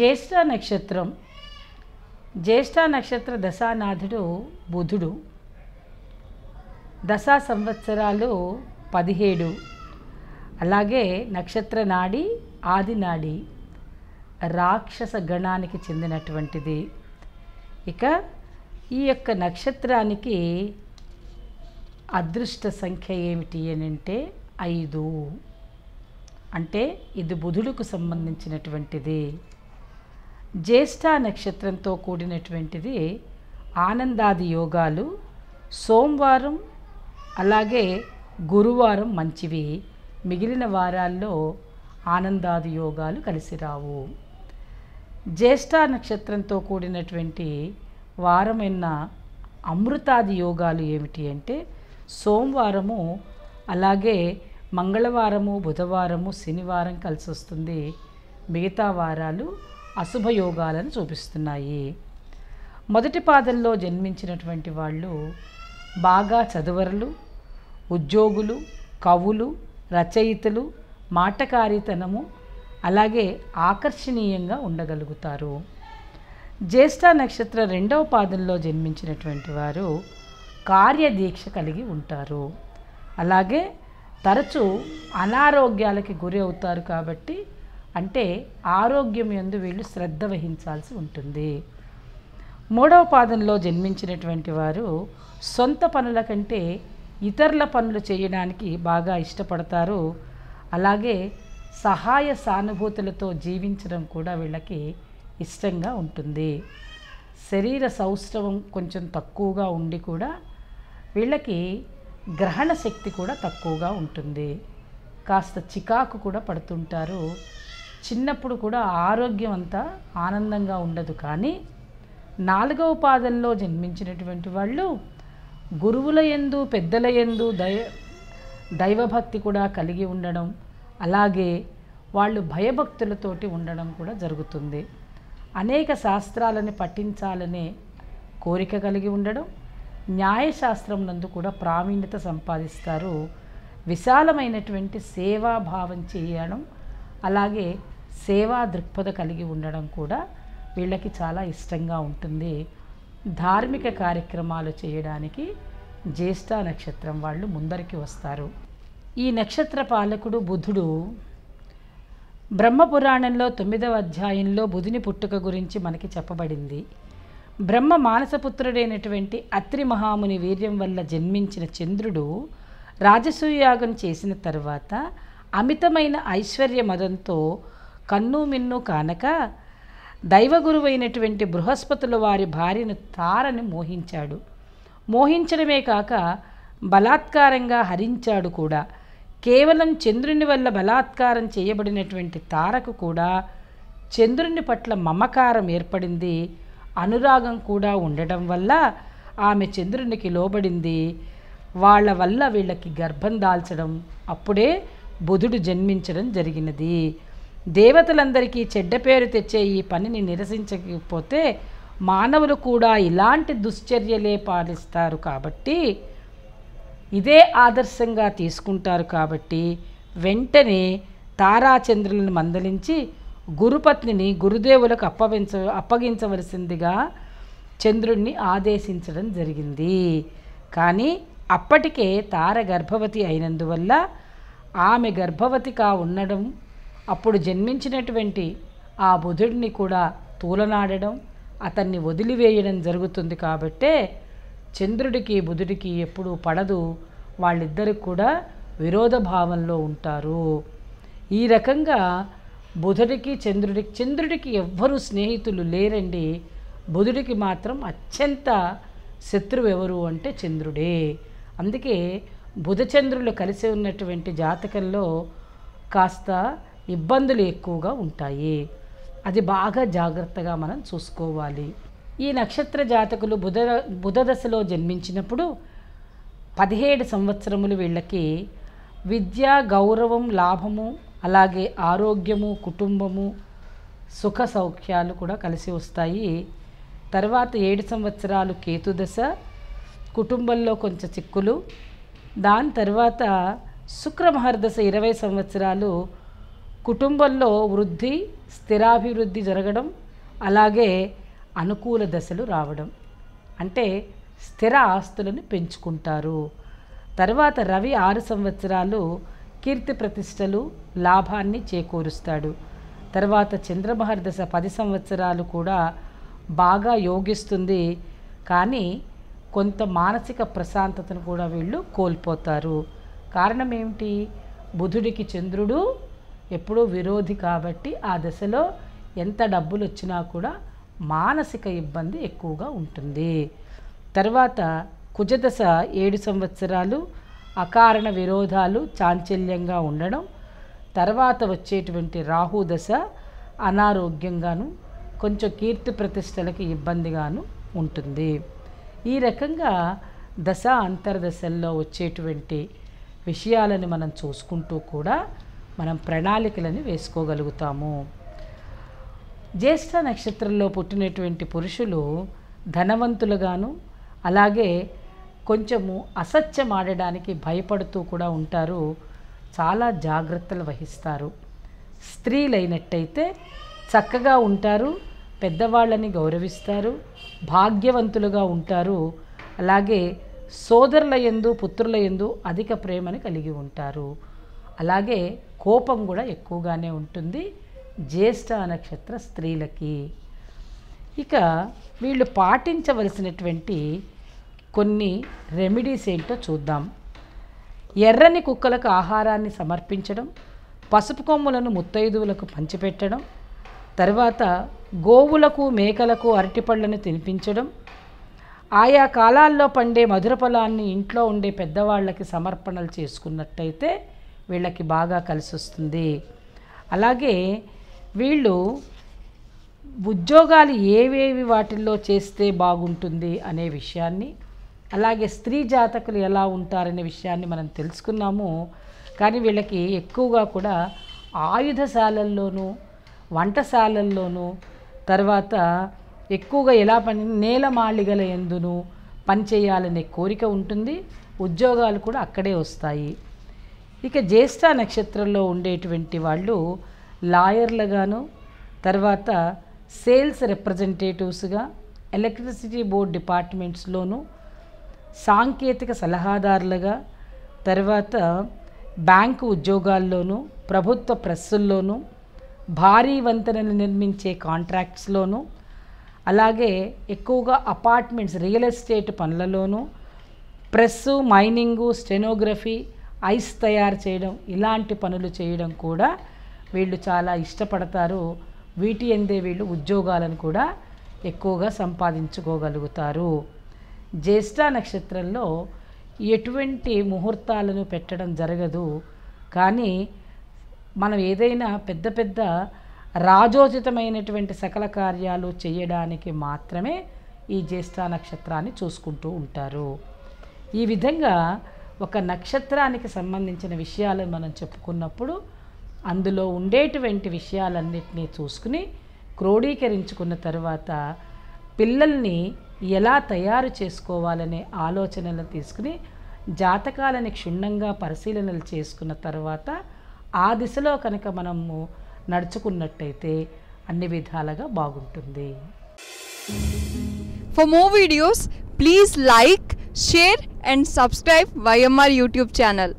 జ్యేష్ఠ నక్షత్రం జ్యేష్ఠ నక్షత్ర దశానాథుడు బుధుడు దశా సంవత్సరాలు పదిహేడు అలాగే నక్షత్ర నాడి ఆది నాడి రాక్షస గణానికి చెందినటువంటిది ఇక ఈ యొక్క నక్షత్రానికి అదృష్ట సంఖ్య ఏమిటి అని అంటే ఐదు అంటే ఇది బుధుడుకు సంబంధించినటువంటిది జ్యేష్ఠ నక్షత్రంతో కూడినటువంటిది ఆనందాది యోగాలు సోమవారం అలాగే గురువారం మంచివి మిగిలిన వారాల్లో ఆనందాది యోగాలు కలిసి రావు జ్యేష్ఠ నక్షత్రంతో కూడినటువంటి వారమైన అమృతాది యోగాలు ఏమిటి అంటే సోమవారము అలాగే మంగళవారము బుధవారము శనివారం కలిసి వస్తుంది మిగతా వారాలు అశుభ యోగాలను చూపిస్తున్నాయి మొదటి పాదంలో జన్మించినటువంటి వాళ్ళు బాగా చదువరులు ఉద్యోగులు కవులు రచయితలు మాటకారితనము అలాగే ఆకర్షణీయంగా ఉండగలుగుతారు జ్యేష్ఠ నక్షత్ర రెండవ పాదంలో జన్మించినటువంటి వారు కార్యదీక్ష కలిగి ఉంటారు అలాగే తరచూ అనారోగ్యాలకి గురి అవుతారు కాబట్టి అంటే ఆరోగ్యం యందు వీళ్ళు శ్రద్ధ వహించాల్సి ఉంటుంది మూడవ పాదంలో జన్మించినటువంటి వారు సొంత పనుల కంటే ఇతరుల పనులు చేయడానికి బాగా ఇష్టపడతారు అలాగే సహాయ సానుభూతులతో జీవించడం కూడా వీళ్ళకి ఇష్టంగా ఉంటుంది శరీర సౌష్ఠవం కొంచెం తక్కువగా ఉండి కూడా వీళ్ళకి గ్రహణ శక్తి కూడా తక్కువగా ఉంటుంది కాస్త చికాకు కూడా పడుతుంటారు చిన్నప్పుడు కూడా ఆరోగ్యం అంతా ఆనందంగా ఉండదు కానీ నాలుగవ పాదంలో జన్మించినటువంటి వాళ్ళు గురువుల యందు పెద్దల యందు దయ దైవభక్తి కూడా కలిగి ఉండడం అలాగే వాళ్ళు భయభక్తులతోటి ఉండడం కూడా జరుగుతుంది అనేక శాస్త్రాలని పఠించాలనే కోరిక కలిగి ఉండడం న్యాయశాస్త్రం నందు కూడా ప్రావీణ్యత సంపాదిస్తారు విశాలమైనటువంటి సేవాభావం చేయడం అలాగే సేవా దృక్పథ కలిగి ఉండడం కూడా వీళ్ళకి చాలా ఇష్టంగా ఉంటుంది ధార్మిక కార్యక్రమాలు చేయడానికి జ్యేష్ఠ నక్షత్రం వాళ్ళు ముందరికి వస్తారు ఈ నక్షత్ర పాలకుడు బుధుడు బ్రహ్మపురాణంలో తొమ్మిదవ అధ్యాయంలో బుధుని పుట్టుక గురించి మనకి చెప్పబడింది బ్రహ్మ మానసపుత్రుడైనటువంటి అత్రి మహాముని వీర్యం వల్ల జన్మించిన చంద్రుడు రాజసూయాగం చేసిన తర్వాత అమితమైన ఐశ్వర్య మదంతో కన్ను మిన్ను కానక దైవగురువైనటువంటి బృహస్పతుల వారి భార్యను తారని మోహించాడు మోహించడమే కాక బలాత్కారంగా హరించాడు కూడా కేవలం చంద్రుని వల్ల బలాత్కారం చేయబడినటువంటి తారకు కూడా చంద్రుని పట్ల మమకారం ఏర్పడింది అనురాగం కూడా ఉండడం వల్ల ఆమె చంద్రునికి లోబడింది వాళ్ళ వల్ల వీళ్ళకి గర్భం దాల్చడం అప్పుడే బుధుడు జన్మించడం జరిగినది దేవతలందరికీ చెడ్డ పేరు తెచ్చే ఈ పనిని నిరసించకపోతే మానవులు కూడా ఇలాంటి దుశ్చర్యలే పాలిస్తారు కాబట్టి ఇదే ఆదర్శంగా తీసుకుంటారు కాబట్టి వెంటనే తారాచంద్రులను మందలించి గురుపత్నిని గురుదేవులకు అప్పగించ అప్పగించవలసిందిగా చంద్రుణ్ణి ఆదేశించడం జరిగింది కానీ అప్పటికే తార గర్భవతి అయినందువల్ల ఆమె గర్భవతిగా ఉండడం అప్పుడు జన్మించినటువంటి ఆ బుధుడిని కూడా తూలనాడడం అతన్ని వదిలివేయడం జరుగుతుంది కాబట్టే చంద్రుడికి బుధుడికి ఎప్పుడూ పడదు వాళ్ళిద్దరికి కూడా విరోధ భావంలో ఉంటారు ఈ రకంగా బుధుడికి చంద్రుడికి చంద్రుడికి ఎవ్వరూ స్నేహితులు లేరండి బుధుడికి మాత్రం అత్యంత శత్రువు ఎవరు అంటే చంద్రుడే అందుకే బుధచంద్రులు కలిసి ఉన్నటువంటి జాతకంలో కాస్త ఇబ్బందులు ఎక్కువగా ఉంటాయి అది బాగా జాగ్రత్తగా మనం చూసుకోవాలి ఈ నక్షత్ర జాతకులు బుధ బుధ దశలో జన్మించినప్పుడు పదిహేడు సంవత్సరములు వీళ్ళకి విద్య గౌరవం లాభము అలాగే ఆరోగ్యము కుటుంబము సుఖ సౌఖ్యాలు కూడా కలిసి వస్తాయి తర్వాత ఏడు సంవత్సరాలు కేతుదశ కుటుంబంలో కొంచెం చిక్కులు దాని తర్వాత శుక్ర మహర్దశ ఇరవై సంవత్సరాలు కుటుంబంలో వృద్ధి స్థిరాభివృద్ధి జరగడం అలాగే అనుకూల దశలు రావడం అంటే స్థిర ఆస్తులను పెంచుకుంటారు తర్వాత రవి ఆరు సంవత్సరాలు కీర్తి ప్రతిష్టలు లాభాన్ని చేకూరుస్తాడు తర్వాత చంద్రమహర్ దశ పది సంవత్సరాలు కూడా బాగా యోగిస్తుంది కానీ కొంత మానసిక ప్రశాంతతను కూడా వీళ్ళు కోల్పోతారు కారణం ఏమిటి బుధుడికి చంద్రుడు ఎప్పుడూ విరోధి కాబట్టి ఆ దశలో ఎంత డబ్బులు వచ్చినా కూడా మానసిక ఇబ్బంది ఎక్కువగా ఉంటుంది తర్వాత కుజదశ ఏడు సంవత్సరాలు అకారణ విరోధాలు చాంచల్యంగా ఉండడం తర్వాత వచ్చేటువంటి రాహు దశ అనారోగ్యంగాను కొంచెం కీర్తి ప్రతిష్టలకి ఇబ్బందిగాను ఉంటుంది ఈ రకంగా దశ అంతర్దశల్లో వచ్చేటువంటి విషయాలను మనం చూసుకుంటూ కూడా మనం ప్రణాళికలను వేసుకోగలుగుతాము జ్యేష్ఠ నక్షత్రంలో పుట్టినటువంటి పురుషులు ధనవంతులుగాను అలాగే కొంచెము అసత్యం ఆడడానికి భయపడుతూ కూడా ఉంటారు చాలా జాగ్రత్తలు వహిస్తారు స్త్రీలైనట్టయితే చక్కగా ఉంటారు పెద్దవాళ్ళని గౌరవిస్తారు భాగ్యవంతులుగా ఉంటారు అలాగే సోదరుల యందు పుత్రుల యందు అధిక ప్రేమని కలిగి ఉంటారు అలాగే కోపం కూడా ఎక్కువగానే ఉంటుంది జ్యేష్ఠ నక్షత్ర స్త్రీలకి ఇక వీళ్ళు పాటించవలసినటువంటి కొన్ని రెమెడీస్ ఏంటో చూద్దాం ఎర్రని కుక్కలకు ఆహారాన్ని సమర్పించడం పసుపు కొమ్ములను ముత్తైదువులకు పంచిపెట్టడం తర్వాత గోవులకు మేకలకు అరటిపళ్ళను తినిపించడం ఆయా కాలాల్లో పండే మధుర ఫలాన్ని ఇంట్లో ఉండే పెద్దవాళ్ళకి సమర్పణలు చేసుకున్నట్టయితే వీళ్ళకి బాగా కలిసి వస్తుంది అలాగే వీళ్ళు ఉద్యోగాలు ఏవేవి వాటిల్లో చేస్తే బాగుంటుంది అనే విషయాన్ని అలాగే స్త్రీ జాతకులు ఎలా ఉంటారనే విషయాన్ని మనం తెలుసుకున్నాము కానీ వీళ్ళకి ఎక్కువగా కూడా ఆయుధశాలల్లోనూ వంటశాలల్లోనూ తర్వాత ఎక్కువగా ఎలా పని నేలమాళిగల ఎందును పనిచేయాలనే కోరిక ఉంటుంది ఉద్యోగాలు కూడా అక్కడే వస్తాయి ఇక జ్యేష్ఠ నక్షత్రంలో ఉండేటువంటి వాళ్ళు లాయర్లుగాను తర్వాత సేల్స్ రిప్రజెంటేటివ్స్గా ఎలక్ట్రిసిటీ బోర్డ్ డిపార్ట్మెంట్స్లోను సాంకేతిక సలహాదారులుగా తర్వాత బ్యాంకు ఉద్యోగాల్లోనూ ప్రభుత్వ ప్రెస్సుల్లోనూ భారీ వంతెనలు నిర్మించే కాంట్రాక్ట్స్లోనూ అలాగే ఎక్కువగా అపార్ట్మెంట్స్ రియల్ ఎస్టేట్ పనులలోనూ ప్రెస్సు మైనింగు స్టెనోగ్రఫీ ఐస్ తయారు చేయడం ఇలాంటి పనులు చేయడం కూడా వీళ్ళు చాలా ఇష్టపడతారు వీటి ఎందే వీళ్ళు ఉద్యోగాలను కూడా ఎక్కువగా సంపాదించుకోగలుగుతారు జ్యేష్ఠ నక్షత్రంలో ఎటువంటి ముహూర్తాలను పెట్టడం జరగదు కానీ మనం ఏదైనా పెద్ద పెద్ద రాజోచితమైనటువంటి సకల కార్యాలు చేయడానికి మాత్రమే ఈ జ్యేష్ఠ నక్షత్రాన్ని చూసుకుంటూ ఉంటారు ఈ విధంగా ఒక నక్షత్రానికి సంబంధించిన విషయాలను మనం చెప్పుకున్నప్పుడు అందులో ఉండేటువంటి విషయాలన్నిటినీ చూసుకుని క్రోడీకరించుకున్న తర్వాత పిల్లల్ని ఎలా తయారు చేసుకోవాలనే ఆలోచనలు తీసుకుని జాతకాలని క్షుణ్ణంగా పరిశీలనలు చేసుకున్న తర్వాత ఆ దిశలో కనుక మనము నడుచుకున్నట్టయితే అన్ని విధాలుగా బాగుంటుంది For more videos, please like, share and subscribe YMR YouTube channel.